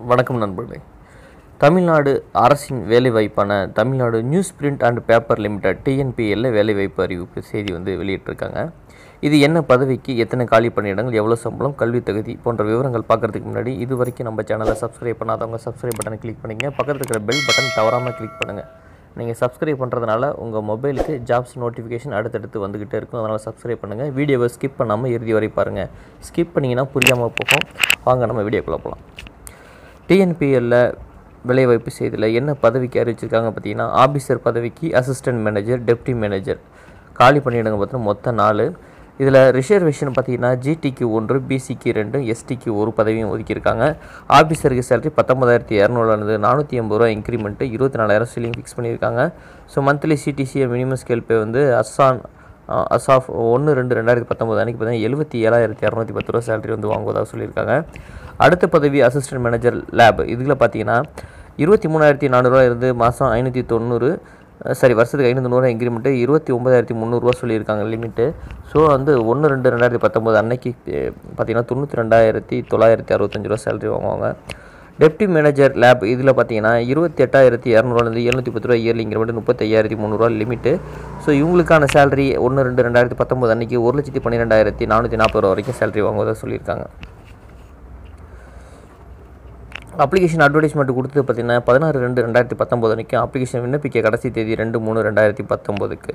வணக்கம் நண்பர்களே தமிழ்நாடு அரசின் வேலைவாய்ப்பான Tamil Nadu news print and paper limited டிஎன்பிஎல்ல வேலைவாய்ப்பு அறிவிப்பு செய்தி வந்து வெளியிட்டிருக்காங்க இது என்ன பதவிக்கு எத்தனை காலி பணியிடங்கள் எவ்வளோ சம்பளம் கல்வி தகுதி போன்ற விவரங்கள் பார்க்கறதுக்கு முன்னாடி இது வரைக்கும் நம்ம சேனலை சப்ஸ்கிரைப் பண்ணாதவங்க சப்ஸ்கிரைப் பட்டனை கிளிக் பண்ணிங்க பக்கத்தில் இருக்கிற பெல் பட்டன் தவறாமல் கிளிக் பண்ணுங்கள் நீங்கள் சப்ஸ்கிரைப் பண்ணுறதுனால உங்கள் மொபைலுக்கு ஜாப்ஸ் நோட்டிஃபிகேஷன் அடுத்தடுத்து வந்துக்கிட்டே இருக்கும் அதனால் சப்ஸ்கிரைப் பண்ணுங்கள் வீடியோவை ஸ்கிப் பண்ணாமல் இறுதி வரை பாருங்கள் ஸ்கிப் பண்ணிங்கன்னா புரியாமல் போகும் வாங்க நம்ம வீடியோக்குள்ளே போகலாம் டிஎன்பிஎல்ல வேலைவாய்ப்பு செய்தியில் என்ன பதவிக்கு அறிவிச்சிருக்காங்க பார்த்தீங்கன்னா ஆஃபீஸர் பதவிக்கு அசிஸ்டன்ட் மேனேஜர் டெப்டி மேனேஜர் காலி பணியிடங்க பார்த்தீங்கன்னா மொத்தம் நாலு இதில் ரிசர்வேஷன் பார்த்தீங்கன்னா ஜிடிக்கு ஒன்று பிசிக்கு ரெண்டு எஸ்டிக்கு ஒரு பதவியும் ஒதுக்கியிருக்காங்க ஆஃபீஸருக்கு சேலரி பத்தொம்பதாயிரத்தி இரநூறுலேருந்து நானூற்றி எண்பது ரூபா இன்க்ரிமெண்ட்டு இருபத்தி நாலாயிரம் சீலிங் ஃபிக்ஸ் பண்ணியிருக்காங்க so monthly CTC minimum scale pay வந்து அஸ்ஸான் அசாஃப் ஒன்று ரெண்டு ரெண்டாயிரத்தி பத்தொம்போது அன்றைக்கி பார்த்தீங்கன்னா எழுபத்தி ஏழாயிரத்தி இரநூத்தி பத்து ரூபா சேலரி வந்து வாங்குவதாக சொல்லியிருக்காங்க அடுத்த பதவி அசிஸ்டன்ட் மேனேஜர் லேப் இதில் பார்த்தீங்கன்னா இருபத்தி மூணாயிரத்தி நானூறுரூவா இருந்து மாதம் ஐநூற்றி தொண்ணூறு சரி வருஷத்துக்கு ஐநூற்றி நூறுரூவா இன்க்ரிமெண்ட்டு இருபத்தி ஒம்பதாயிரத்தி முந்நூறுரூவா சொல்லியிருக்காங்க லிமிட்டு ஸோ வந்து ஒன்று ரெண்டு ரெண்டாயிரத்தி பத்தொம்போது அன்னைக்கு அஹ், பார்த்தீங்கன்னா தொண்ணூற்றி ரெண்டாயிரத்தி தொள்ளாயிரத்தி அறுபத்தஞ்சு ரூபா சேலரி வாங்குவாங்க டெப்டி மேனேஜர் லேப் இதில் பார்த்தீங்கன்னா இருபத்தி எட்டாயிரத்தி இரநூறுவாலேருந்து எழுநூற்றி பத்து ரூபா இயர்லி இன்க்ரிமெண்ட் முப்பத்தையாயிரத்தி முந்நூறுரூவா லிமிட்டு ஸோ இவங்களுக்கான சேலரி ஒன்று ரெண்டு ரெண்டாயிரத்தி பத்தொம்போது அன்றைக்கி ஒரு லட்சத்தி பன்னிரெண்டாயிரத்தி நானூற்றி நாற்பது ரூபா வரைக்கும் சேலரி வாங்குவதாக சொல்லியிருக்காங்க அப்ளிகேஷன் அட்வர்டைஸ்மெண்ட் கொடுத்தது பார்த்தீங்கன்னா பதினாறு ரெண்டு ரெண்டாயிரத்தி பத்தொம்போது அன்றைக்கி அப்ளிகேஷன் விண்ணப்பிக்க கடைசி தேதி ரெண்டு மூணு ரெண்டாயிரத்தி பத்தொம்போதுக்கு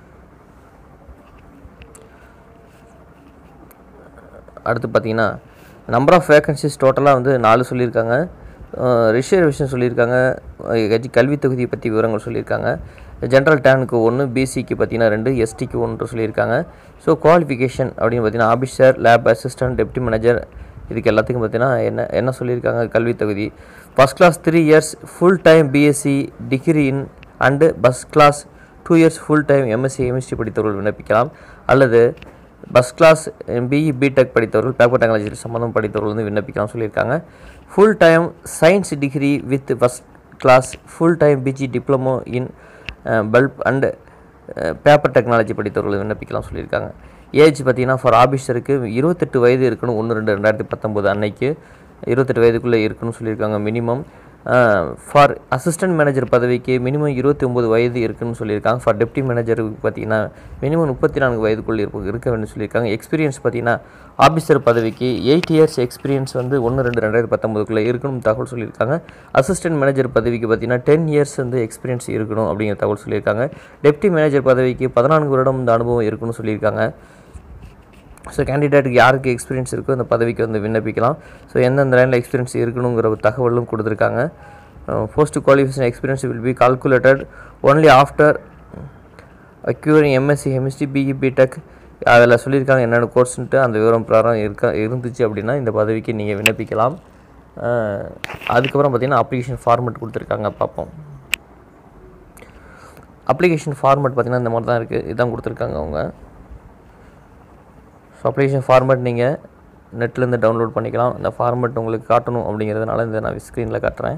அடுத்து பார்த்தீங்கன்னா நம்பர் ஆஃப் வேகன்சிஸ் டோட்டலாக வந்து நாலு சொல்லியிருக்காங்க ரிசர்வேஷன் சொல்லியிருக்காங்க அஹ் கல்வி- கல்வி தொகுதியை பற்றி விவரங்கள் சொல்லியிருக்காங்க ஜென்ரல் டேனுக்கு ஒன்று பிசிக்கு பார்த்தீங்கன்னா ரெண்டு எஸ்டிக்கு ஒன்று சொல்லியிருக்காங்க ஸோ குவாலிஃபிகேஷன் அப்படின்னு பார்த்தீங்கன்னா officer lab assistant deputy manager இதுக்கு எல்லாத்துக்கும் பார்த்தீங்கன்னா என்ன என்ன சொல்லியிருக்காங்க கல்வி தகுதி first class three years full time BSc degree in and first class two years full time MSc MST படித்தவர்கள் விண்ணப்பிக்கலாம் அல்லது பஸ் கிளாஸ் பிஇ பிடெக் படித்தவர்கள் பேப்பர் டெக்னாலஜி சம்மந்தம் படித்தவர்கள் வந்து விண்ணப்பிக்கலாம் சொல்லியிருக்காங்க full time science degree with first class full time PG diploma in pulp and paper technology படித்தவர்கள் விண்ணப்பிக்கலாம் சொல்லியிருக்காங்க ஏஜ் பார்த்தீங்கன்னா ஃபார் ஆஃபீஸருக்கு இருபத்தெட்டு வயது இருக்கணும் ஒன்று ரெண்டு ரெண்டாயிரத்தி பத்தொம்போது அன்னைக்கு இருபத்தெட்டு வயதுக்குள்ளே இருக்கணும்னு சொல்லியிருக்காங்க மினிமம் ஃபார் அசிஸ்டன்ட் மேனேஜர் பதவிக்கு மினிமம் இருபத்தி ஒம்பது வயது இருக்குன்னு சொல்லியிருக்காங்க ஃபார் டெப்டி மேனேஜருக்கு பார்த்தீங்கன்னா மினிமம் முப்பத்தி நான்கு வயதுக்குள் இருப்ப இருக்க வேண்டும் சொல்லியிருக்காங்க எக்ஸ்பீரியன்ஸ் பார்த்தீங்கன்னா ஆஃபீஸர் பதவிக்கு எயிட் இயர்ஸ் எக்ஸ்பீரியன்ஸ் வந்து ஒன்று ரெண்டு ரெண்டாயிரத்தி பத்தொம்பதுக்குள்ளே இருக்கணும் தகவல் சொல்லியிருக்காங்க அசிஸ்டன்ட் மேனேஜர் பதவிக்கு பார்த்தீங்கன்னா டென் இயர்ஸ் வந்து எக்ஸ்பீரியன்ஸ் இருக்கணும் அப்படிங்கிற தகவல் சொல்லியிருக்காங்க டெப்டி மேனேஜர் பதவிக்கு பதினான்கு வருடம் இந்த அனுபவம் இருக்குன்னு சொல்லியிருக்காங்க ஸோ கேண்டிடேட்டுக்கு யாருக்கு எக்ஸ்பீரியன்ஸ் இருக்கோ அந்த பதவிக்கு வந்து விண்ணப்பிக்கலாம் ஸோ எந்தெந்த லைனில் எக்ஸ்பீரியன்ஸ் இருக்கணுங்கிற ஒரு தகவலும் கொடுத்துருக்காங்க post qualification experience will be calculated only after acquiring MSc MST BE BTech அதில் சொல்லியிருக்காங்க என்னென்ன கோர்ஸ்ன்ட்டு அந்த விவரம் பிரகாரம் இருக்க இருந்துச்சு அப்படின்னா இந்த பதவிக்கு நீங்கள் விண்ணப்பிக்கலாம் அஹ், அதுக்கப்புறம் பார்த்தீங்கன்னா அப்ளிகேஷன் ஃபார்மேட் கொடுத்துருக்காங்க பார்ப்போம் அப்ளிகேஷன் ஃபார்மேட் பார்த்தீங்கன்னா இந்த மாதிரி தான் இருக்குது இதான் கொடுத்துருக்காங்க அவங்க ஸோ அப்ளிகேஷன் ஃபார்மேட் நீங்கள் நெட்லேருந்து டவுன்லோட் பண்ணிக்கலாம் இந்த ஃபார்மேட் உங்களுக்கு காட்டணும் அப்படிங்கிறதுனால இந்த நான் ஸ்க்ரீனில் காட்டுறேன்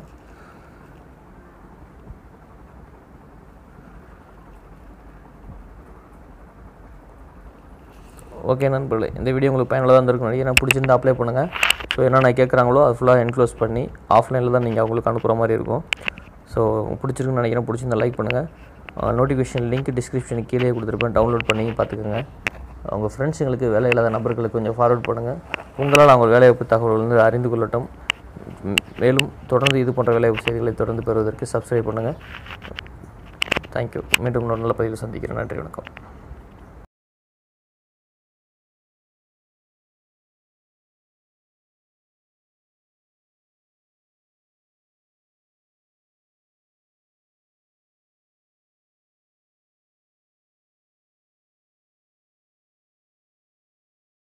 ஓகே நண்பர்களே இந்த வீடியோ உங்களுக்கு பயனுள்ளதாக இருந்திருக்கும் நினைக்கிறேன் எனக்கு பிடிச்சிருந்தா அப்ளை பண்ணுங்கள் ஸோ என்னென்ன கேட்குறாங்களோ அது ஃபுல்லாக என்க்ளோஸ் பண்ணி ஆஃப்லைனில் தான் நீங்கள் அவங்களுக்கு அனுப்புகிற மாதிரி இருக்கும் ஸோ பிடிச்சிருக்குன்னு நினைக்கிறேன் பிடிச்சிருந்தா லைக் பண்ணுங்கள் நோட்டிஃபிகேஷன் லிங்க் டிஸ்கிரிப்ஷனுக்கு கீழே கொடுத்துருப்பேன் டவுன்லோட் பண்ணி பார்த்துக்கோங்க உங்கள் ஃப்ரெண்ட்ஸுங்களுக்கு வேலை இல்லாத நபர்களுக்கு கொஞ்சம் ஃபார்வர்ட் பண்ணுங்கள் உங்களால் அவங்க வேலைவாய்ப்பு தகவல் வந்து அறிந்து கொள்ளட்டும் ம், மேலும் தொடர்ந்து இது போன்ற வேலைவாய்ப்பு செய்திகளை தொடர்ந்து பெறுவதற்கு சப்ஸ்கிரைப் பண்ணுங்கள் தேங்க்யூ மீண்டும் இன்னொரு நல்ல பதிவில் சந்திக்கிறேன் நன்றி வணக்கம்